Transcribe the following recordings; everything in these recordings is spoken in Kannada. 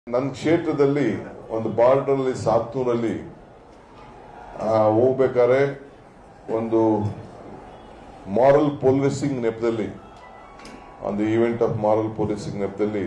ನನ್ನ ಕ್ಷೇತ್ರದಲ್ಲಿ ಒಂದು ಬಾರ್ಡರಲ್ಲಿ ಸಾತ್ತೂರಲ್ಲಿ ಆ, ಹೋಗ್ಬೇಕಾದ್ರೆ ಒಂದು ಮಾರಲ್ ಪೊಲೀಸಿಂಗ್ ನೆಪದಲ್ಲಿ ಒಂದು ಈವೆಂಟ್ ಆಫ್ ಮಾರಲ್ ಪೊಲೀಸಿಂಗ್ ನೆಪದಲ್ಲಿ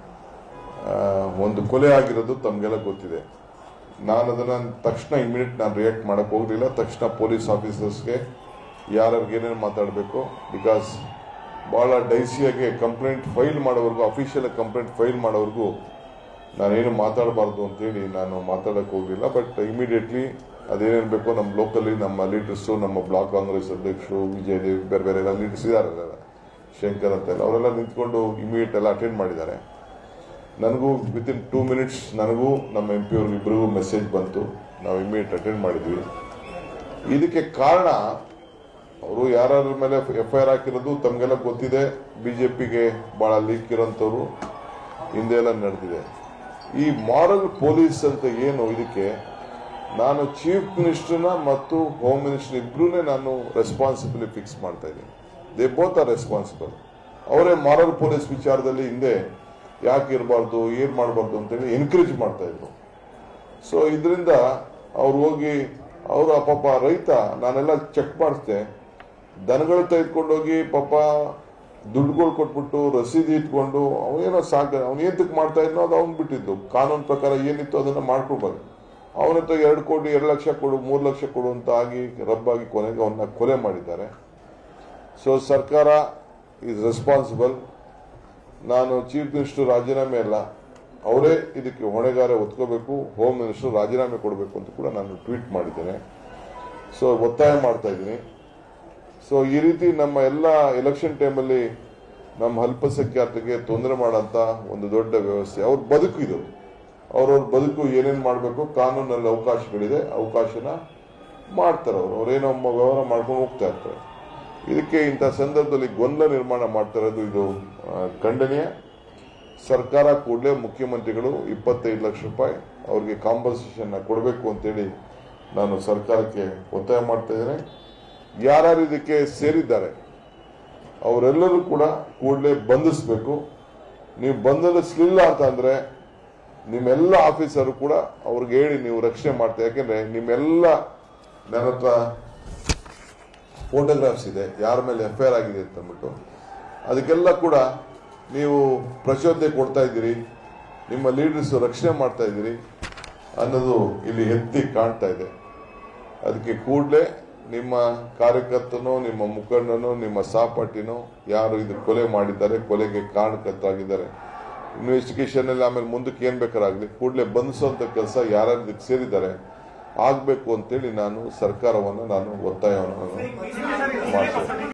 ಆ, ಒಂದು ಕೊಲೆ ಆಗಿರೋದು ತಮಗೆಲ್ಲ ಗೊತ್ತಿದೆ ನಾನು ಅದನ್ನ ತಕ್ಷಣ ಇಮಿಡಿಯೇಟ್ ನಾನು ರಿಯಾಕ್ಟ್ ಮಾಡಕ್ ಹೋಗಲಿಲ್ಲ ತಕ್ಷಣ ಪೊಲೀಸ್ ಆಫೀಸರ್ಸ್ಗೆ ಯಾರ್ಯಾರಿಗೆ ಏನೇನು ಮಾತಾಡಬೇಕು ಬಿಕಾಸ್ ಬಹಳ ಡೈಸಿಯಾಗಿ ಕಂಪ್ಲೇಂಟ್ ಫೈಲ್ ಮಾಡೋವರೆಗೂ ಅಫಿಷಿಯಲ್ ಕಂಪ್ಲೇಂಟ್ ಫೈಲ್ ಮಾಡೋವರೆಗೂ ನಾನೇನು ಮಾತಾಡಬಾರ್ದು ಅಂತೇಳಿ ನಾನು ಮಾತಾಡಕ್ ಹೋಗಲಿಲ್ಲ ಬಟ್ ಇಮಿಡಿಯೇಟ್ಲಿ ಅದೇನೇನು ಬೇಕೋ ನಮ್ಮ ಲೋಕಲಿ ನಮ್ಮ ಲೀಡರ್ಸು ನಮ್ಮ ಬ್ಲಾಕ್ ಕಾಂಗ್ರೆಸ್ ಅಧ್ಯಕ್ಷರು ವಿಜಯ್ ದೇವ್ ಬೇರೆ ಬೇರೆ ಎಲ್ಲ ಲೀಡರ್ಸ್ ಇದಾರಲ್ಲ ಶಂಕರ್ ಅಂತ ಎಲ್ಲ ಅವರೆಲ್ಲ ನಿಂತ್ಕೊಂಡು ಇಮಿಡಿಯೇಟ್ ಎಲ್ಲ ಅಟೆಂಡ್ ಮಾಡಿದ್ದಾರೆ ನನಗೂ ವಿತ್ ಇನ್ ಟೂ ಮಿನಿಟ್ಸ್ ನನಗೂ ನಮ್ಮ ಎಂ ಪಿ ಅವ್ರಿಗೆ ಇಬ್ಬರಿಗೂ ಮೆಸೇಜ್ ಬಂತು ನಾವು ಇಮಿಡಿಯೇಟ್ ಅಟೆಂಡ್ ಮಾಡಿದ್ವಿ ಇದಕ್ಕೆ ಕಾರಣ ಅವರು ಯಾರ್ಯಾರ ಮೇಲೆ ಎಫ್ ಐ ಆರ್ ಹಾಕಿರೋದು ತಮಗೆಲ್ಲ ಗೊತ್ತಿದೆ ಬಿಜೆಪಿಗೆ ಬಹಳ ಲೀಕ್ ಇರೋಂಥವ್ರು ಹಿಂದೆ ಎಲ್ಲ ನಡೆದಿದೆ ಈ ಮಾರಲ್ ಪೊಲೀಸ್ ಅಂತ ಏನು ಇದಕ್ಕೆ ನಾನು ಚೀಫ್ ಮಿನಿಸ್ಟರ್ನ ಮತ್ತು ಹೋಮ್ ಮಿನಿಸ್ಟರ್ ಇಬ್ರು ನಾನು ರೆಸ್ಪಾನ್ಸಿಬಿಲಿಟಿ ಫಿಕ್ಸ್ ಮಾಡ್ತಾ ಇದ್ದೀನಿ ದೇ ಬೋತ್ ಆರ್ ರೆಸ್ಪಾನ್ಸಿಬಲ್ ಅವರೇ ಮಾರಲ್ ಪೊಲೀಸ್ ವಿಚಾರದಲ್ಲಿ ಹಿಂದೆ ಯಾಕೆ ಇರಬಾರ್ದು ಏನ್ ಮಾಡಬಾರ್ದು ಅಂತೇಳಿ ಎನ್ಕರೇಜ್ ಮಾಡ್ತಾ ಇದ್ರು ಸೊ ಇದರಿಂದ ಅವ್ರು ಹೋಗಿ ಅವರ ಪಾಪ ರೈತ ನಾನೆಲ್ಲ ಚೆಕ್ ಮಾಡಿಸ್ದೆ ದನಗಳು ತೆಗೆದುಕೊಂಡೋಗಿ ಪಾಪ ದುಡ್ಡುಗಳು ಕೊಟ್ಬಿಟ್ಟು ರಸೀದಿ ಇಟ್ಕೊಂಡು ಅವನೇನೋ ಸಾಕ ಅವ್ನು ಏತಕ್ಕೆ ಮಾಡ್ತಾ ಇದ್ನೋ ಅದು ಅವ್ನು ಬಿಟ್ಟಿದ್ದು ಕಾನೂನು ಪ್ರಕಾರ ಏನಿತ್ತು ಅದನ್ನ ಮಾಡ್ಕೊಳ್ಬಾರ್ದು ಅವನ ಹತ್ರ ಎರಡು ಕೋಟಿ ಎರಡು ಲಕ್ಷ ಕೊಡು ಮೂರು ಲಕ್ಷ ಕೊಡು ಅಂತ ಆಗಿ ರಬ್ಬಾಗಿ ಕೊನೆಗೆ ಅವನ್ನ ಕೊಲೆ ಮಾಡಿದ್ದಾರೆ ಸೊ ಸರ್ಕಾರ ಇಸ್ ರೆಸ್ಪಾನ್ಸಿಬಲ್ ನಾನು ಚೀಫ್ ಮಿನಿಸ್ಟರ್ ರಾಜೀನಾಮೆ ಅಲ್ಲ ಅವರೇ ಇದಕ್ಕೆ ಹೊಣೆಗಾರ ಒತ್ಕೋಬೇಕು ಹೋಮ್ ಮಿನಿಸ್ಟರ್ ರಾಜೀನಾಮೆ ಕೊಡಬೇಕು ಅಂತ ಕೂಡ ನಾನು ಟ್ವೀಟ್ ಮಾಡಿದ್ದೇನೆ ಸೊ ಒತ್ತಾಯ ಮಾಡ್ತಾ ಇದ್ದೀನಿ ಸೊ ಈ ರೀತಿ ನಮ್ಮ ಎಲ್ಲ ಎಲೆಕ್ಷನ್ ಟೈಮಲ್ಲಿ ನಮ್ಮ ಅಲ್ಪಸಂಖ್ಯಾತರಿಗೆ ತೊಂದರೆ ಮಾಡಂತ ಒಂದು ದೊಡ್ಡ ವ್ಯವಸ್ಥೆ ಅವ್ರ ಬದುಕು ಇದು ಅವ್ರವ್ರ ಬದುಕು ಏನೇನು ಮಾಡಬೇಕು ಕಾನೂನಲ್ಲಿ ಅವಕಾಶಗಳಿದೆ ಅವಕಾಶನ ಮಾಡ್ತಾರೆ ಅವರು ಅವ್ರೇನೋ ಒಬ್ಬ ವ್ಯವಹಾರ ಮಾಡ್ಕೊಂಡು ಹೋಗ್ತಾ ಇರ್ತಾರೆ ಇದಕ್ಕೆ ಇಂಥ ಸಂದರ್ಭದಲ್ಲಿ ಗೊಂದಲ ನಿರ್ಮಾಣ ಮಾಡ್ತಾ ಇರೋದು ಇದು ಆ, ಖಂಡನೀಯ ಸರ್ಕಾರ ಕೂಡಲೇ ಮುಖ್ಯಮಂತ್ರಿಗಳು ಇಪ್ಪತ್ತೈದು ಲಕ್ಷ ರೂಪಾಯಿ ಅವ್ರಿಗೆ ಕಾಂಪನ್ಸೇಷನ್ ಕೊಡಬೇಕು ಅಂತೇಳಿ ನಾನು ಸರ್ಕಾರಕ್ಕೆ ಒತ್ತಾಯ ಮಾಡ್ತಾ ಇದ್ದೇನೆ ಯಾರ್ಯಾರು ಇದಕ್ಕೆ ಸೇರಿದ್ದಾರೆ ಅವರೆಲ್ಲರೂ ಕೂಡ ಕೂಡಲೇ ಬಂಧಿಸಬೇಕು ನೀವು ಬಂಧಿಸಲಿಲ್ಲ ಅಂತಂದ್ರೆ ನಿಮ್ಮೆಲ್ಲ ಆಫೀಸರು ಕೂಡ ಅವ್ರಿಗೆ ಹೇಳಿ ನೀವು ರಕ್ಷಣೆ ಮಾಡ್ತಾ ಯಾಕೆಂದ್ರೆ ನಿಮ್ಮೆಲ್ಲ ನನ್ನ ಹತ್ರ ಫೋಟೋಗ್ರಾಫ್ಸ್ ಇದೆ ಯಾರ ಮೇಲೆ ಎಫ್ ಐ ಆರ್ ಆಗಿದೆ ಅಂತ ಅಂದ್ಬಿಟ್ಟು ಅದಕ್ಕೆಲ್ಲ ಕೂಡ ನೀವು ಪ್ರಚೋದನೆ ಕೊಡ್ತಾ ಇದ್ದೀರಿ ನಿಮ್ಮ ಲೀಡರ್ಸ್ ರಕ್ಷಣೆ ಮಾಡ್ತಾ ಇದ್ದೀರಿ ಅನ್ನೋದು ಇಲ್ಲಿ ಎತ್ತಿ ಕಾಣ್ತಾ ಇದೆ ಅದಕ್ಕೆ ಕೂಡಲೇ ನಿಮ್ಮ ಕಾರ್ಯಕರ್ತನೋ ನಿಮ್ಮ ಮುಖಂಡನೋ ನಿಮ್ಮ ಸಹಪಾಠಿನೋ ಯಾರು ಇದು ಕೊಲೆ ಮಾಡಿದ್ದಾರೆ ಕೊಲೆಗೆ ಕಾರಣಕರ್ತರಾಗಿದ್ದಾರೆ ಇನ್ವೆಸ್ಟಿಗೇಷನ್ ಅಲ್ಲಿ ಆಮೇಲೆ ಮುಂದಕ್ಕೆ ಏನ್ ಬೇಕಾರಾಗಲಿ ಕೂಡಲೇ ಬಂಧಿಸುವಂತ ಕೆಲಸ ಯಾರ್ಯಾರು ಇದಕ್ಕೆ ಸೇರಿದ್ದಾರೆ ಆಗ್ಬೇಕು ಅಂತೇಳಿ ನಾನು ಸರ್ಕಾರವನ್ನು ನಾನು ಒತ್ತಾಯವನ್ನು ನಾನು ಮಾಡ್ತೇನೆ